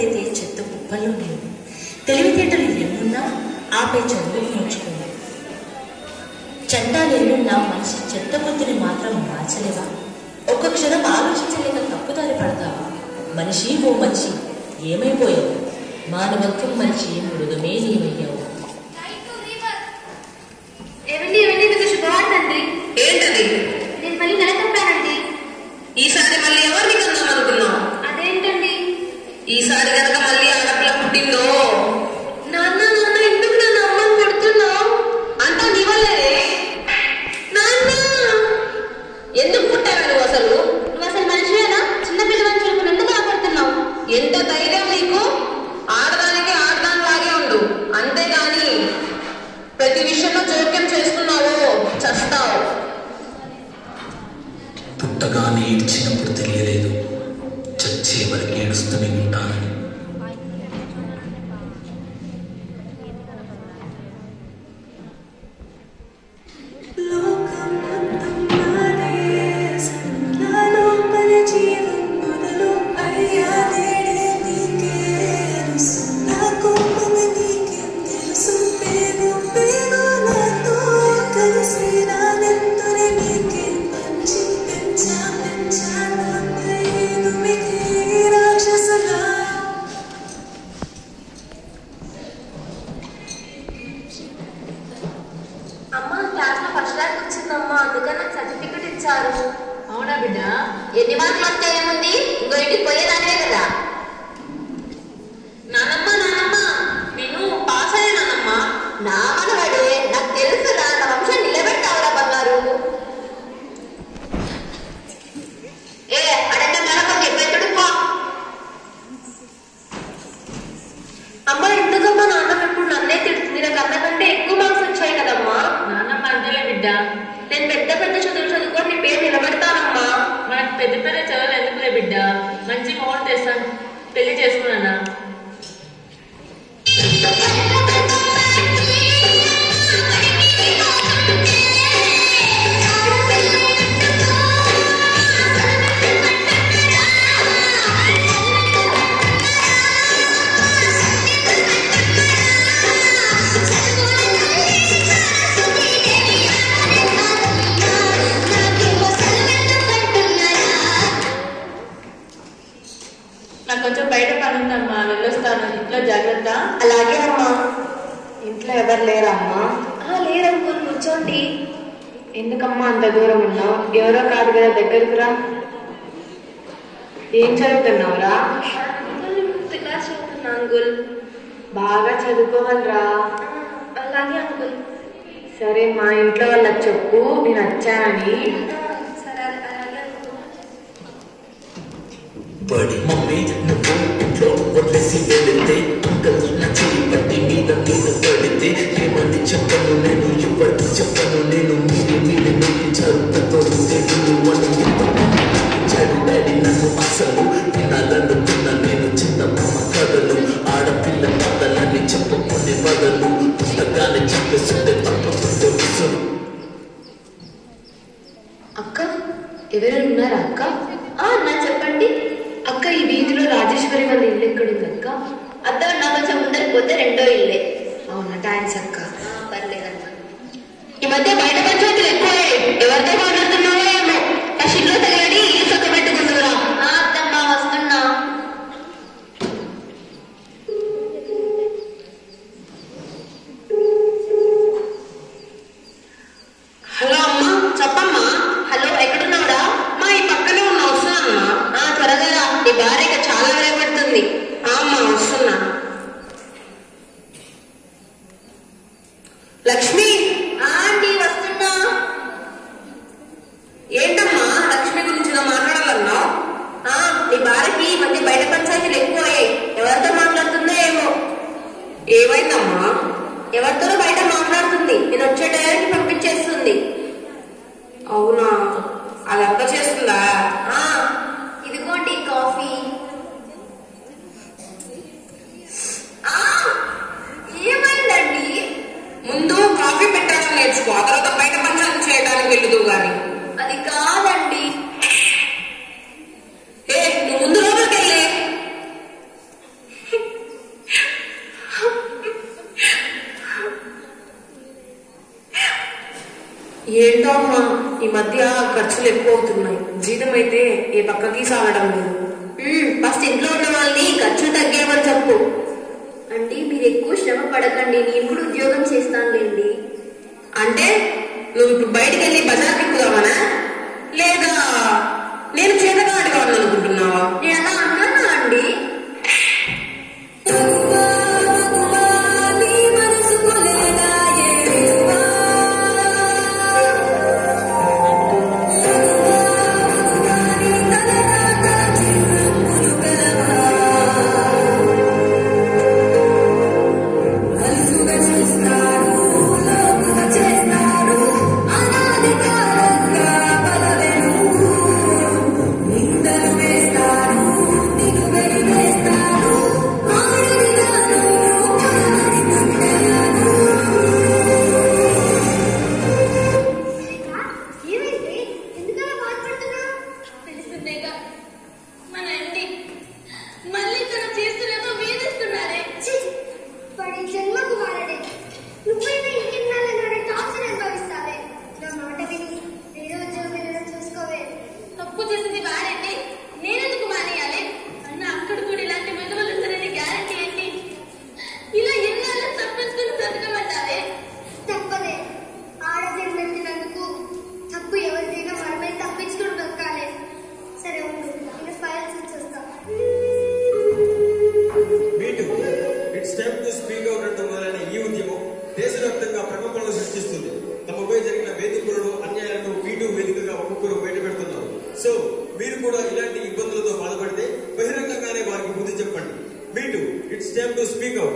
ఎక్కడైతే చెత్త కుప్పల్లో లేవు తెలివితేటలు ఎన్నున్నా ఆపై చదువు నేర్చుకుంది చట్టాలు ఎన్నున్నా మనిషి చెత్త బుద్ధిని మాత్రం మార్చలేవా ఒక్క క్షణం ఆలోచించలేక తప్పుదారి పడతావా మనిషి ఓ మనిషి ఏమైపోయావు మానవత్వం మనిషి మృగమే నీవయ్యావు ఏమండి ఏమండి మీకు శుభవార్త అండి ఏంటది నేను మళ్ళీ నెల తప్పానండి ఈసారి మళ్ళీ ఎవరిని కందాం అనుకున్నావు అదేంటండి ఈసారి కనుక మళ్ళీ ఆడపిల్ల పుట్టిందో నాన్న నాన్న ఎందుకు నన్ను అమ్మని కొడుతున్నావు అంతా నీ వల్లే నాన్న ఎందుకు పుట్టావు నువ్వు అసలు నువ్వు అసలు మనిషివేనా చిన్న పిల్లవని చూడుకుని ఎందుకు కాపాడుతున్నావు ఎంత ధైర్యం నీకు ఆడదానికి ఆడదాని లాగే ఉండు అంతేగాని ప్రతి విషయంలో జోక్యం చేసుకున్నావో చస్తావు పుట్టగానే ఏడ్చినప్పుడు తెలియలేదు చచ్చే వరకు ఏడుస్తూనే ఉంటానని అమ్మ క్లాస్ లో ఫస్ట్ ర్యాంక్ వచ్చిందమ్మా అందుకని నాకు సర్టిఫికెట్ ఇచ్చారు అవునా బిడ్డ ఎన్ని మార్కులు వస్తే ఏముంది ఇంకో ఇంటికి పోయేదానివే కదా నానమ్మ నానమ్మ నేను పాస్ అయ్యానమ్మా నా మనవడే నాకు తెలుసురా నా వంశం నిలబెట్టావురా బంగారు ఏ అడంటే మనకు చెప్పేట్టుడు పో అమ్మ ఎందుకమ్మా నాన్న ఇప్పుడు నన్నే తిడుతుంది నాకు అన్నకంటే ఎక్కువ మార్క్స్ వచ్చాయి కదమ్మా నానమ్మ అంతలే బిడ్డ నేను పెద్ద పెద్ద చదువులు చదువుకొని నీ పేరు నిలబెడతానమ్మా మనకు పెద్ద పెద్ద చదువులు ఎందుకులే బిడ్డ మంచి మోడల్ తెస్తాను పెళ్లి చేసుకున్నానా నాకు కొంచెం బయట పని ఉందమ్మా వెళ్ళొస్తాను ఇంట్లో జాగ్రత్త అలాగే అమ్మా ఇంట్లో ఎవరు లేరమ్మా ఆ, లేరనుకోని కూర్చోండి ఎందుకమ్మా అంత దూరం ఉన్నావు ఎవరో కాదు కదా దగ్గరకు రా ఏం చదువుతున్నావురా క్లాస్ చదువుతున్నా అంకుల్ బాగా చదువుకోవాలిరా అలాగే అంకుల్ సరే మా ఇంట్లో వాళ్ళకి చెప్పు నేను వచ్చానని సరే అలాగే అంకుల్ బడి మమ్మీ నువ్వు ఇంట్లో వదిలేసి వెళితే అంకల్ నా చెయ్యి పట్టి మీద మీద పడితే ఏమని చెప్పను నేను ఎవరికి చెప్పను నేను మీది మీది నొప్పించారు తోడితే నువ్వు అని ఇచ్చాడు డాడీ నన్ను అసలు వినాలనుకున్న నేను చిన్న మామ కథలు ఆడపిల్ల కథలని చెప్పుకునే బదులు పుస్తకాన్ని చెప్పేస్తుంటే తప్పకుంటే విసురు అక్క ఎవరైనా ఉన్నారా అక్క ఆ, అన్నా చెప్పండి అక్క ఈ వీధిలో రాజేశ్వరి వాళ్ళ ఇల్లు ఎక్కడుంది అక్క అద్ద నా కొంచెం ముందరికి పోతే రెండో ఇల్లే అవునా థ్యాంక్స్ అక్క ఆ, పర్లేదన్నా ఈ మధ్య బయట పంచాయతీలు ఎక్కువయ్యాయి ఎవరితో మాట్లాడుతున్నావో ఏమో ఆ షిల్లో తగలడి ఇల్లు చక్క పెట్టుకుంటురా ఆ, అత్తమ్మా వస్తున్నా హలో అమ్మా చెప్పమ్మా హలో ఎక్కడున్నావురా మా ఈ పక్కనే ఉన్న వస్తున్నానమ్మా ఆ త్వరగా రా. నీ భార్యకి చాలా వేయబడుతుంది ఆ, అమ్మా వస్తున్నా లక్ష్మి ఆ, ఆంటీ వస్తున్నా ఏంటమ్మా లక్ష్మి గురించి ఏదో మాట్లాడాలన్నావు ఆ, నీ భార్యకి ఈ మధ్య బయట పంచాయతీలు ఎక్కువ అయ్యాయి ఎవరితో మాట్లాడుతుందో ఏమో ఏమైందమ్మా ఎవరితోనో బయట మాట్లాడుతుంది నేను వచ్చే టయానికి పంపించేస్తుంది అవునా అదంతా చేస్తుందా ఆ, ఇదిగోండి కాఫీ ఆ, ఏమైందండి ముందు కాఫీ ఏంటో అమ్మా ఈ మధ్య ఖర్చులు ఎక్కువ అవుతున్నాయి జీతం అయితే ఏ పక్కకి సాగడం లేదు ఫస్ట్ ఇంట్లో ఉన్న వాళ్ళని ఖర్చు తగ్గేమని చెప్పు అండి మీరు ఎక్కువ శ్రమ పడకండి నేను కూడా ఉద్యోగం చేస్తానులేండి అంటే నువ్వు ఇప్పుడు బయటికి వెళ్ళి బజార్ తిప్పుదామనా లేదా నేను చేతగా అడగాలని అనుకుంటున్నావా నేను అలా అన్నానా అండి ఏమైంది ఎందుకలా బాధపడుతున్నావు తెలిసిందేగా మన అండి మళ్ళీ తన చేతులేమో వేధిస్తున్నారే ఛీ! వాడి జన్మకు మారడే నువ్వైనా ఇంకెన్నాళ్ళ టార్చర్ అనుభవిస్తావే నా మాట విని వేరే ఉద్యోగం ఏదైనా చూసుకోవే తప్పు చేసింది వాడండి నేనెందుకు మానేయాలి అన్న అక్కడ కూడా ఇలాంటి విలువలు ఉంటారని గ్యారంటీ ఏంటి ఇలా ఎన్నాళ్ళు తప్పించుకుని బ్రతకమంటావే తప్పదే ఆడజన్ పెట్టినందుకు తప్పు ఎవరిదైనా మనమే తప్పించుకుని దొక్కాలి సరే ఉండు నేను ఫైల్స్ ఇచ్చేస్తా me too it's time to speak out అంటూ మొదలైన ఈ ఉద్యమం దేశవ్యాప్తంగా ప్రకంపనలు సృష్టిస్తుంది తమపై జరిగిన వేధింపులను అన్యాయాలను మీటు వేదికగా ఒక్కొక్కరు బయట పెడుతున్నారు సో మీరు కూడా ఇలాంటి ఇబ్బందులతో బాధపడితే బహిరంగంగానే వారికి బుద్ధి చెప్పండి me too it's time to speak out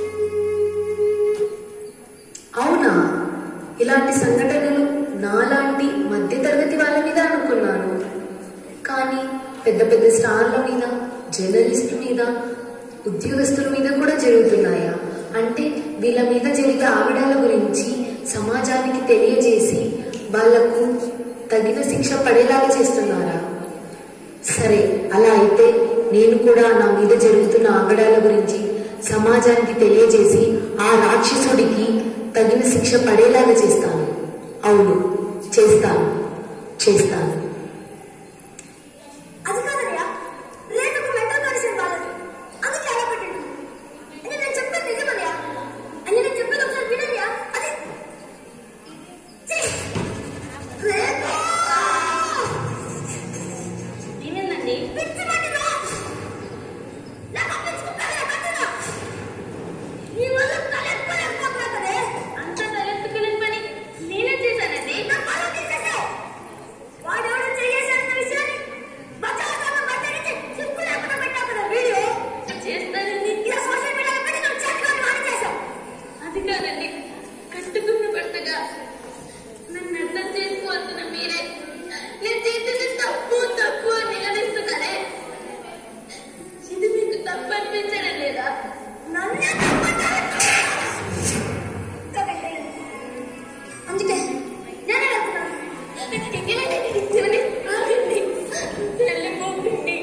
అవునా ఇలాంటి సంఘటనలు నాలాంటి మధ్యతరగతి వాళ్ళ మీద అనుకున్నాను కానీ పెద్ద పెద్ద స్టార్ల మీద జర్నలిస్టుల మీద ఉద్యోగస్తుల మీద కూడా జరుగుతున్నాయా అంటే వీళ్ళ మీద జరిగే ఆవిడాల గురించి సమాజానికి తెలియజేసి వాళ్లకు తగిన శిక్ష పడేలాగా చేస్తున్నారా సరే అలా అయితే నేను కూడా నా మీద జరుగుతున్న ఆగడాల గురించి సమాజానికి తెలియజేసి ఆ రాక్షసుడికి తగిన శిక్ష పడేలాగా చేస్తాను అవును చేస్తాను చేస్తాను అది కాదయ్యా రేపు మెంటల్ కండిషన్ వాళ్ళది అందుకే అలా పెట్టండి అని నేను చెప్పేది నిజమయ్యా అని నేను చెప్పేది ఒకసారి వినయ్యా అది ఛీ! రేపు ఏమైందండి పిచ్చి పట్టినా నాకు అప్పించుకుంటానే కట్టినా నీ వల్ల తలెత్తుకోలేకపోతున్నా కదే అంత తలెత్తుకుని పని నేనే చేశానండి నా పనులు తీసేసావు వాడెవడో చేసేసాడన్న విషయాన్ని బచావతాను బట్టడిచి సిగ్గు లేకుండా పెట్టావు కదా వీడియో చేస్తానండి ఇలా సోషల్ మీడియాలో పెట్టి నువ్వు చేతికొని వాడి చేసావు అది కాదండి కట్టుకున్న భర్తగా నన్ను అర్థం చేసుకోవాల్సిన మీరే నేను చేసింది తప్పు తప్పు అని నిలదీస్తున్నారే ఇది మీకు తప్పు అనిపించడం లేదా నన్నే తప్పంటారు. కాబట్టి అందుకే నేనే వెళ్తున్నాను ఇవన్నీ ఆగండి. వెళ్ళిపోకండి.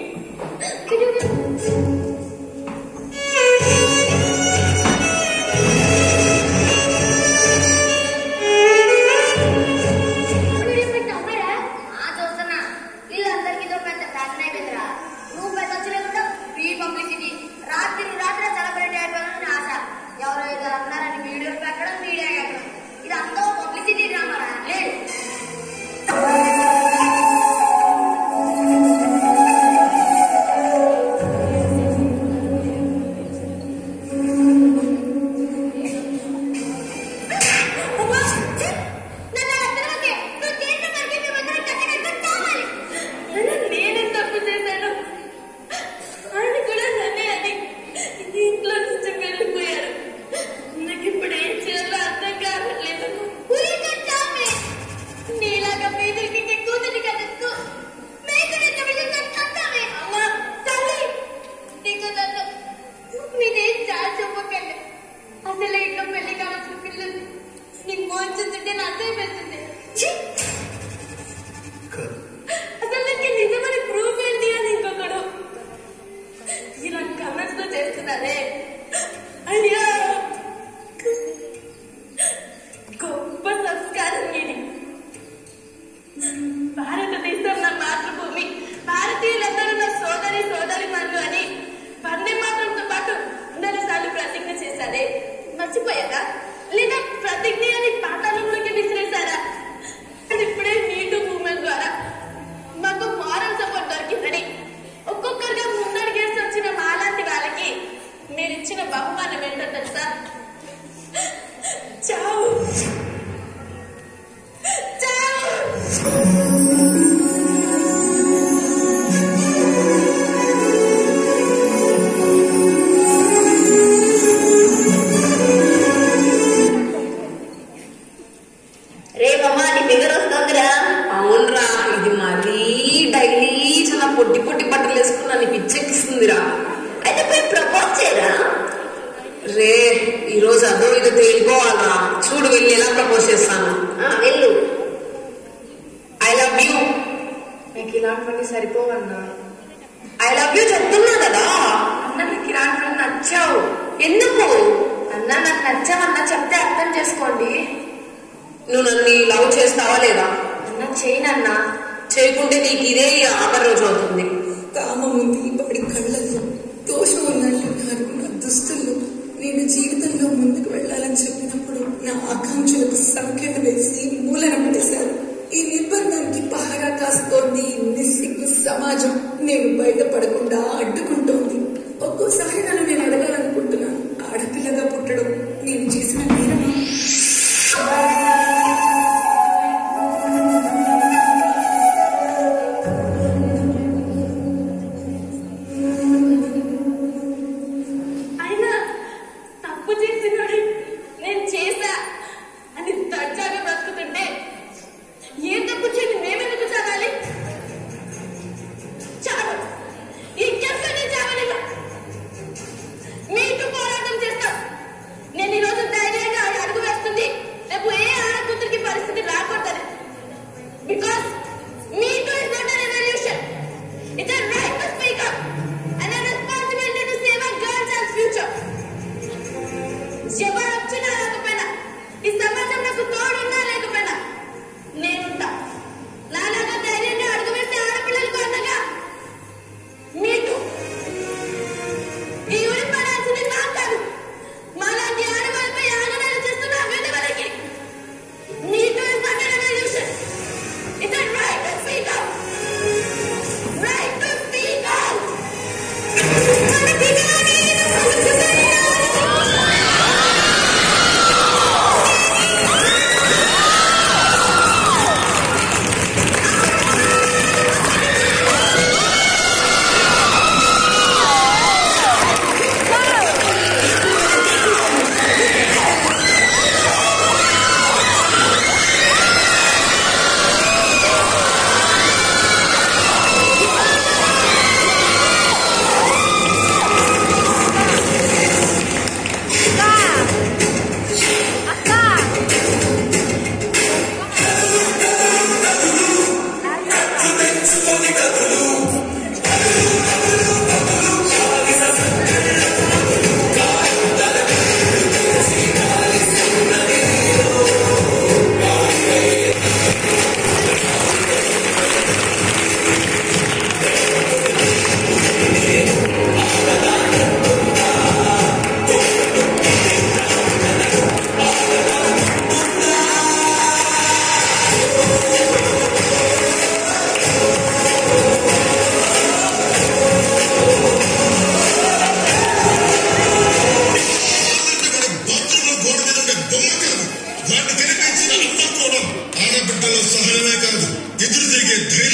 వీడియో పెట్టావు ఆ చూస్తున్నా వీళ్ళందరికీ ఇదో పెద్ద ఫ్యాషన్ అయిపోయిందిరా నువ్వు పెద్ద వచ్చిన ఫ్రీ పబ్లిసిటీ రాత్రి రాత్రి సెలబ్రిటీ అయిపోవాలని ఆశ ఎవరో ఇద్దరు అన్నారని వీడియో పెట్టడం మీడియా ఎక్కడం ఇదంతా పబ్లిసిటీ డ్రామారా లేదు అమ్మా! ఛీ! నన్ను అలా పిలవకే. నువ్వు చేసిన పనికి మేమందరం కట్టకట్టుకొని చావాలి. నేనే తప్పు చేశాను ఆయన కూడా నన్నే అని ఇంట్లో నుంచి వెళ్ళిపోయారు నాకు ఇప్పుడు ఏం చేయాలో అర్థం కావట్లేదు ఊరికే చావే. నీలాగా వీధులకి కూతురి కట్టేస్తూ మేకనెత్త విధంగా చంపావే. అమ్మా, తల్లి, నీకు నన్ను మీరేం చాలా చెప్పకండి అసలు ఇంట్లో పెళ్లి కావాల్సిన పిల్లలు నీకు మోచుతుంటే నా అర్థం పెడుతుంది అసలు నాకు నిజమని ప్రూఫ్ ఏంటి అని ఇంకొకడు ఇలా కమెంట్స్ తో చేస్తున్నారే అయ్యా గొప్ప సంస్కారం ఇది రే ఈ రోజు అదో ఇదో తేలిపోవాలరా చూడు వెళ్ళి ఎలా ప్రపోజ్ చేస్తాను ఆ, వెళ్ళు ఐ లవ్ యూ నీకు ఇలాంటివన్నీ సరిపోవన్నా ఐ లవ్ యూ చెప్తున్నా కదా అన్న నీకు ఇలాంటివన్నీ నచ్చావు ఎందుకు అన్న నాకు నచ్చావన్నా చెప్తే అర్థం చేసుకోండి నువ్వు నన్ను లవ్ చేస్తావా లేదా అన్న చేయనన్నా చేయకుంటే నీకు ఇదే ఈ ఆఖరి రోజు అవుతుంది కామం ఉంది వాడి కళ్ళల్లో దోషం ఉన్నట్టున్నారు నా దుస్తుల్లో నేను జీవితంలో ముందుకు వెళ్ళాలని చెప్పినప్పుడు నా ఆకాంక్షలకు సంఖ్యలు వేసి మూలన పడేశారు ఈ నిర్బంధానికి పహారా కాస్తోంది ఈ నిస్సిగ్గు సమాజం నేను బయటపడకుండా అడ్డుకుంటోంది ఒక్కోసారి నన్ను నేను అడగాలనుకుంటున్నాను ఆడపిల్లగా పుట్టడం నేను చేసిన నేరమా అయినా తప్పు చేసినోడు నేను చేశా అని దర్జాగా బ్రతుకుతుంటే ఏ తప్పు చేయని మేమెందుకు చదవాలి చాలు ఇంకెక్కడే చావలేదా మీకు పోరాటం చేస్తాం నేను ఈ రోజు ధైర్యంగా అడుగు వేస్తుంది రేపు ఏ ఆడకూతురికి పరిస్థితి రాకూడదని because me too is not an revolution it's a right to speak up and a responsibility to save a girls and future ఎవరు వచ్చినా రాకపోయినా ఈ సమాజం నాకు తోడున్నా లేకపోయినా నేనుంటా నాలాగా ధైర్యంగా అడుగు వేసే ఆడపిల్లలకు అండగా మీకు ఈ ఊరి పడాల్సింది నాకు కాదు మాలాంటి ఆడవాళ్ళపై ఆగడాలు చేస్తున్న విధవలకి మీకు is not a revolution it's a right to speak up right to speak up బాత్రూంలో గోడ మీద ఉండే బొమ్మ కాదు వాటిని కనిపించిన అమ్మ కూడా ఆడబిడ్డలో సహనమే కాదు ఎదురు తిరిగే ధైర్యం